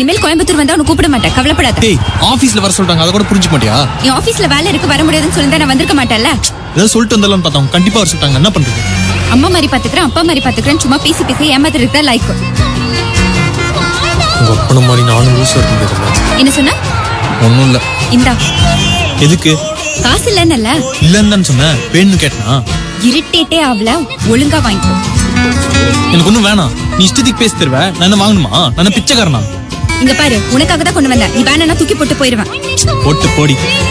இனிமேல் கோயம்புத்தூர் வந்தா உன்னை கூப்பிட மாட்டேன் கவலைப்படாத டேய் ஆபீஸ்ல வர சொல்றாங்க அதை கூட புரிஞ்சுக்க மாட்டியா என் ஆபீஸ்ல வேலை இருக்கு வர முடியாதுன்னு சொல்லி நான் வந்திருக்க மாட்டேன்ல ஏதாவது சொல்லிட்டு வந்தாலும் பார்த்தோம் கண்டிப்பா வர சொல்லிட்டாங்க என்ன பண்றது அம்மா மாதிரி பாத்துக்கிறேன் அப்பா மாதிரி பாத்துக்கிறேன் சும்மா பேசி பேசி ஏமாத்திட்டு தான் லைக் உங்க அப்பன மாதிரி நானும் லூசா இருக்க முடியாதுல்ல என்ன சொன்ன ஒன்றும் இல்லை இந்தா எதுக்கு காசு இல்லைன்னல இல்லைன்னு தானே சொன்னேன் வேணும்னு கேட்டனா இரிட்டேட்டே ஆகல ஒழுங்கா வாங்கிக்கோ எனக்கு ஒன்றும் வேணாம் நீ இஷ்டத்துக்கு பேசி தருவ நான் என்ன வாங்கணுமா நான் என்ன பிச்சைக்காரனா இங்க பாரு உனக்காக தான் கொண்டு வந்தேன் நீ வேணா தூக்கி போட்டு போயிருவேன் போட்டு போடி